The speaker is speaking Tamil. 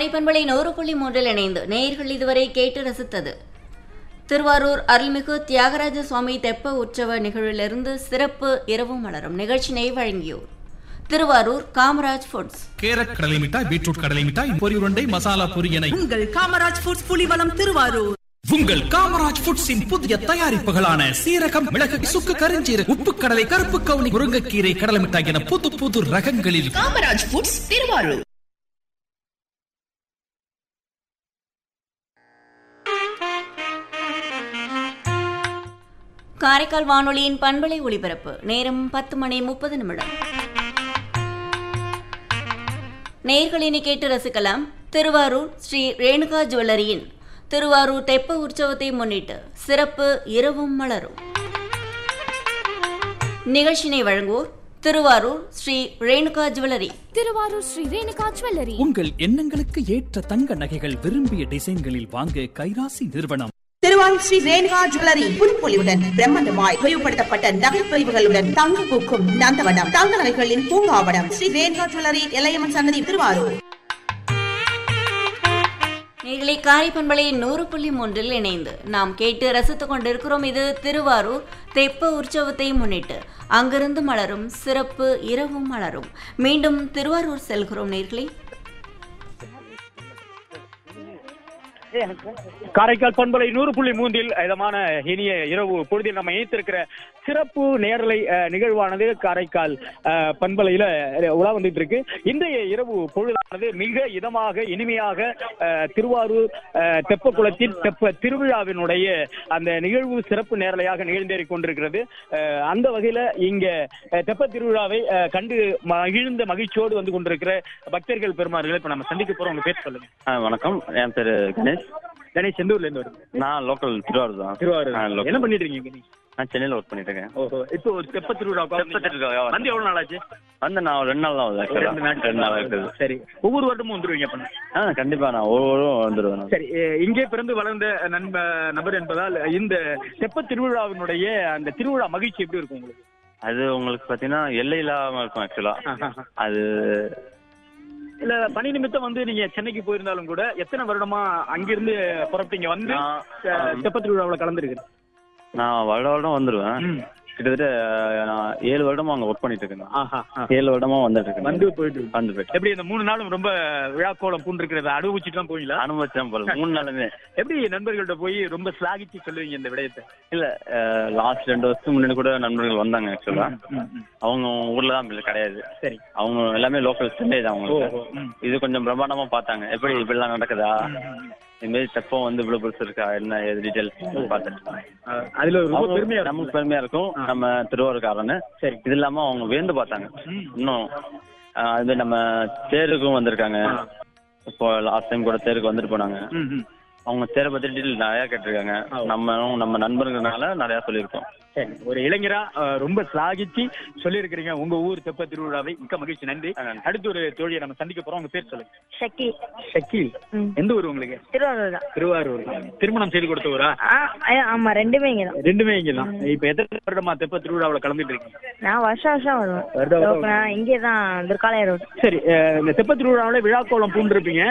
காரைப்பண்பளை நூறு புள்ளி மூன்றில் இணைந்து நேயர்கள் இதுவரை கேட்டு ரசித்தது திருவாரூர் அருள்மிகு தியாகராஜ சுவாமி தெப்ப உற்சவ நிகழ்விலிருந்து சிறப்பு இரவு மலரும் நிகழ்ச்சினை வழங்கியோர் திருவாரூர் காமராஜ் ஃபுட்ஸ் கேரட் கடலை மிட்டாய் பீட்ரூட் கடலை மிட்டாய் பொரி உருண்டை மசாலா பொரி என உங்கள் காமராஜ் ஃபுட்ஸ் புலிவலம் திருவாரூர் உங்கள் காமராஜ் ஃபுட்ஸின் புதிய தயாரிப்புகளான சீரகம் மிளகு சுக்கு கருஞ்சீரக உப்பு கடலை கருப்பு கவுனி முருங்கைக்கீரை கடலை மிட்டாய் என புது புது ரகங்களில் காமராஜ் ஃபுட்ஸ் திருவாரூர் காரைக்கால் வானொலியின் பண்பலை ஒளிபரப்பு நேரம் பத்து மணி முப்பது நிமிடம் நேர்களினி கேட்டு ரசிக்கலாம் திருவாரூர் ஸ்ரீ ரேணுகா ஜுவல்லரியின் திருவாரூர் தெப்ப உற்சவத்தை முன்னிட்டு சிறப்பு இரவும் மலரும் நிகழ்ச்சினை வழங்குவோர் திருவாரூர் ஸ்ரீ ரேணுகா ஜுவல்லரி திருவாரூர் ஸ்ரீ ரேணுகா ஜுவல்லரி உங்கள் எண்ணங்களுக்கு ஏற்ற தங்க நகைகள் விரும்பிய டிசைன்களில் வாங்க கைராசி நிறுவனம் திருவாரூர் ஸ்ரீ ரேணுகா ஜுவல்லரி புதுப்பொலிவுடன் பிரம்மாண்டமாய் விரிவுபடுத்தப்பட்ட நகை பிரிவுகளுடன் தங்க பூக்கும் நந்தவனம் தங்க நகைகளின் பூங்காவனம் ஸ்ரீ ரேணுகா ஜுவல்லரி எல்லையம்மன் சன்னதி திருவாரூர் நேர்களை காரைப்பண்பலை நூறு புள்ளி மூன்றில் இணைந்து நாம் கேட்டு ரசித்துக் கொண்டிருக்கிறோம் இது திருவாரூர் தெப்ப உற்சவத்தை முன்னிட்டு அங்கிருந்து மலரும் சிறப்பு இரவும் மலரும் மீண்டும் திருவாரூர் செல்கிறோம் நேர்களை காரைக்கால் பண்பலை நூறு புள்ளி மூன்றில் இதமான இனிய இரவு பொழுதில் நம்ம இணைத்திருக்கிற சிறப்பு நேரலை அஹ், நிகழ்வானது காரைக்கால் அஹ், பண்பலையில அஹ், உலா வந்துட்டு இருக்கு இன்றைய இரவு பொழுதானது மிக இதமாக இனிமையாக அஹ், திருவாரூர் அஹ், தெப்பக்குளத்தின் தெப்ப திருவிழாவினுடைய அந்த நிகழ்வு சிறப்பு நேரலையாக நிகழ்ந்தேறிக் கொண்டிருக்கிறது அஹ், அந்த வகையில இங்க அஹ், தெப்ப திருவிழாவை அஹ், கண்டு மகிழ்ந்த மகிழ்ச்சியோடு வந்து கொண்டிருக்கிற பக்தர்கள் பெருமாறுகளை இப்ப நம்ம சந்திக்க போறோம் உங்க பேர் சொல்லுங்க ஆ வணக்கம் என் பேரு கணேஷ் கணேஷ் எந்தூர்ல இருந்து வருது நான் லோக்கல் திருவாரூர் தான் திருவாரூர் ஆ, local. என்ன பண்ணிட்டு இருக்கீங்க நீங்க நான் சென்னையில் ஒர்க் பண்ணிட்டு இருக்கேன் ஓஹோ இப்போ ஒரு தெப்ப திருவிழா தெப்ப திருவிழா. வந்து எவ்வளவு நாள் ஆச்சு வந்து நான் ஒரு ரெண்டு நாள் தான் ஆகுது ஒரு actually. ரெண்டு நாள் ரெண்டு நாள் இருக்குது சரி ஒவ்வொரு வருடமும் வந்துருவீங்க அப்ப ஆ கண்டிப்பா நான் ஒவ்வொரு வந்துடுவேன் நான். சரி எ, இங்கே பிறந்து வளர்ந்த நண்ப நபர் என்பதால் இந்த தெப்ப திருவிழாவினுடைய அந்த திருவிழா மகிழ்ச்சி எப்படி இருக்கும் உங்களுக்கு அது உங்களுக்கு பாத்தீங்கன்னா எல்லை இல்லாம இருக்கும் ஆக்சுவலா அது இல்ல பணி நிமித்தம் வந்து நீங்க சென்னைக்கு போயிருந்தாலும் கூட எத்தனை வருடமா அங்கிருந்து புறப்பட்டீங்க வந்து நான், அஹ், தெப்ப திருவிழாவில் கலந்துருக்கு நான் வருட வருடம் வந்துடுவேன் கிட்டத்தட்ட அஹ், நான் ஏழு வருடமா அங்க ஒர்க் பண்ணிட்டு இருக்கேன் ஆஹா ஆ. ஏழு வருடமா வந்துட்டு இருக்கேன் வந்து போயிட்டு இருக்கு. வந்து போயிட்டு எப்படி இந்த மூணு நாளும் ரொம்ப விழாக்கோலம் பூண்டிருக்கிறத அனுபவிச்சுட்டு தான் போவீங்களா அனுபவிச்சேன் போல மூணு நாளுமே எப்படி நண்பர்கள்ட்ட போய் ரொம்ப ஸ்லாகிச்சு சொல்லுவீங்க இந்த விடயத்தை இல்ல லாஸ்ட் ரெண்டு வருஷத்துக்கு முன்னாடி கூட நண்பர்கள் வந்தாங்க ஆக்சுவலா அவங்க ஊர்ல தான் இப்படி கிடையாது சரி அவங்க எல்லாமே லோக்கல் சென்னை தான் ஓ அவங்க ஓ, ம். இது கொஞ்சம் பிரம்மாண்டமா பார்த்தாங்க எப்படி இப்படிலாம் நடக்குதா இது மாதிரி தெப்பம் வந்து இவ்வளவு பெருசு இருக்கா என்ன ஏது டீடைல்ஸ் பார்த்துட்டு அஹ், அதுல ரொம்ப அவங்க- பெருமையா இருக்கும். நமக்கு பெருமையா இருக்கும் நம்ம திருவாரூர்காரன்னு சரி. இது இல்லாம அவங்க வியந்து பார்த்தாங்க ம். இன்னும் ஆஹ், அது மாதிரி நம்ம தேருக்கும் வந்திருக்காங்க ஆ. இப்போ லாஸ்ட் டைம் கூட தேருக்கு வந்துட்டு போனாங்க ம், ம். அவங்க தேரை பத்தி டீட்டெயில் நிறைய கேட்டிருக்காங்க ஆ. நம்ம நம்ம நண்பர்கள்னால நிறைய சொல்லியிருக்கோம் சரி ஒரு இளைஞரா அஹ், ரொம்ப ஸ்லாகிச்சு சொல்லியிருக்கிறீங்க உங்க ஊர் தெப்ப திருவிழாவை மிக்க மகிழ்ச்சி நன்றி நன்றி. அடுத்து ஒரு தோழியை நம்ம சந்திக்க போறோம் உங்க பேர் சொல்லுங்க ஷக்கி ஷக்கீல் எந்த ஊர் உங்களுக்கு திருவாரூர் தான் திருவாரூர் திருமணம் செய்து கொடுத்த ஊரா ஆ, ஆ, ஆமா ரெண்டுமே இங்க தான் ரெண்டுமே இங்க தான் இப்ப எத்தனை வருடமா தெப்ப திருவிழாவில் கலந்துட்டு இருக்கீங்க நான் வருஷம் வருஷம் வருவேன் வருடம் வருடம் இப்ப நான் இங்கே தான் துர்காலய ரோட் சரி அஹ், இந்த தெப்ப திருவிழாவில் விழாக்கோலம் பூண்டிருப்பீங்க